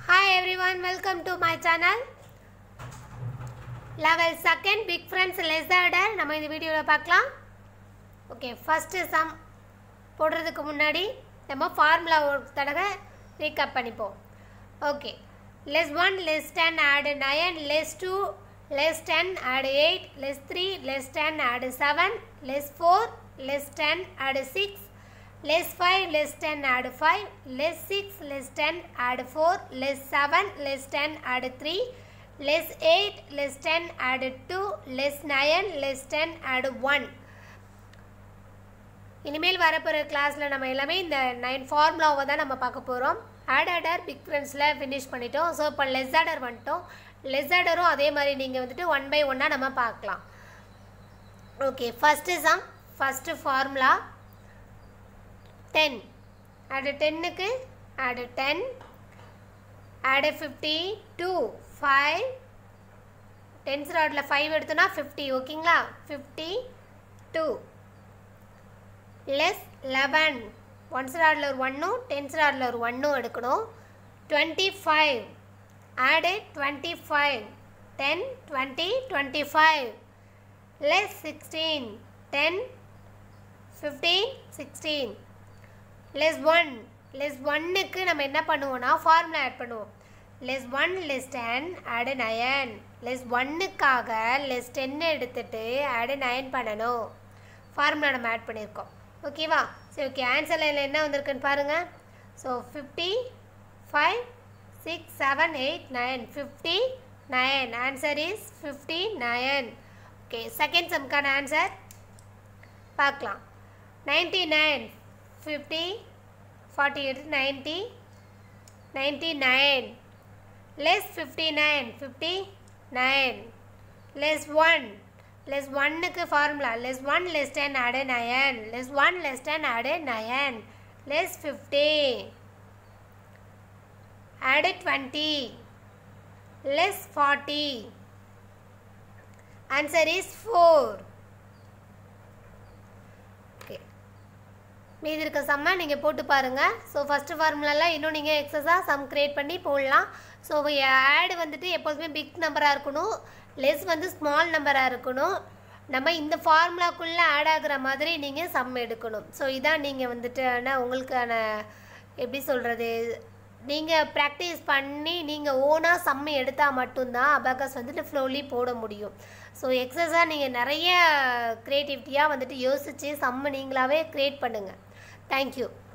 Hi everyone, welcome to my channel. Level second big friends less than நம்ம இந்த வீடியோவில் பார்க்கலாம் ஓகே ஃபஸ்ட்டு சம் போடுறதுக்கு முன்னாடி நம்ம ஃபார்முலா ஒரு தடவை ரீகப் பண்ணிப்போம் okay less one less ten add nine less two less ten add eight less three less ten add seven less four less ten add six less 5 less 10 add 5 less 6 less 10 add 4 less 7 less 10 add 3 less 8 less 10 add 2 less 9 less 10 add 1 இனிமேல் வரப்போகிற கிளாஸில் நம்ம எல்லாமே இந்த nine ஃபார்முலாவை தான் நம்ம பார்க்க போகிறோம் ஆட் ஆர்டர் பிக் ஃப்ரெண்ட்ஸில் ஃபினிஷ் பண்ணிட்டோம் ஸோ இப்போ லெஸ் ஆர்டர் வந்துட்டோம் லெஸ் ஆர்டரும் அதே மாதிரி நீங்கள் வந்துட்டு ஒன் பை ஒன்னாக நம்ம பார்க்கலாம் okay first sum first formula ten add டென்னுக்கு add ten add fifty two five tens ராடில் ஃபைவ் எடுத்தோன்னா ஃபிஃப்டி ஓகேங்களா fifty two less eleven ones ராடில் ஒரு ஒன்னும் டென்ஸ் ராடில் ஒரு ஒன்னும் எடுக்கணும் twenty five add twenty five ten twenty twenty five less sixteen ten fifteen sixteen less one less ஒன்னுக்கு நம்ம என்ன பண்ணுவோம்னா ஃபார்முலா ஆட் பண்ணுவோம் less one less ten add nine less ஒன்னுக்காக லெஸ் டென் எடுத்துட்டு ஆடு நயன் பண்ணணும் ஃபார்முலா நம்ம add பண்ணியிருக்கோம் ஓகேவா சரி ஓகே ஆன்சர் லைனில் என்ன வந்திருக்குன்னு பாருங்கள் so fifty five six seven eight nine fifty nine answer is fifty nine okay second சம்க்கான ஆன்சர் பார்க்கலாம் ninety nine fifty forty eight ninety ninety nine less fifty nine fifty nine less one less ஒன்னுக்கு formula less one less ten add nine less one less ten add nine less fifty add twenty less forty answer is four okay மீதி இருக்க சம்மை நீங்கள் போட்டு பாருங்கள் so first ஃபார்முலாலாம் இன்னும் நீங்கள் எக்ஸஸாக some create பண்ணி போடலாம் ஸோ ஆடு வந்துட்டு எப்போதுமே பிக் நம்பராக இருக்கணும் லெஸ் வந்து ஸ்மால் நம்பராக இருக்கணும் நம்ம இந்த ஃபார்முலாக்குள்ளே ஆட் ஆகுற மாதிரி நீங்கள் சம் எடுக்கணும் ஸோ இதான் நீங்கள் வந்துட்டு ஆனால் உங்களுக்கான எப்படி சொல்கிறது நீங்கள் ப்ராக்டிஸ் பண்ணி நீங்கள் ஓனாக சம்மு எடுத்தால் மட்டும்தான் அபாகஸ் வந்துட்டு ஃப்ளோலி போட முடியும் ஸோ எக்ஸஸாக நீங்கள் நிறைய க்ரியேட்டிவிட்டியாக வந்துட்டு யோசித்து சம்மு நீங்களாகவே க்ரியேட் பண்ணுங்கள் தேங்க்யூ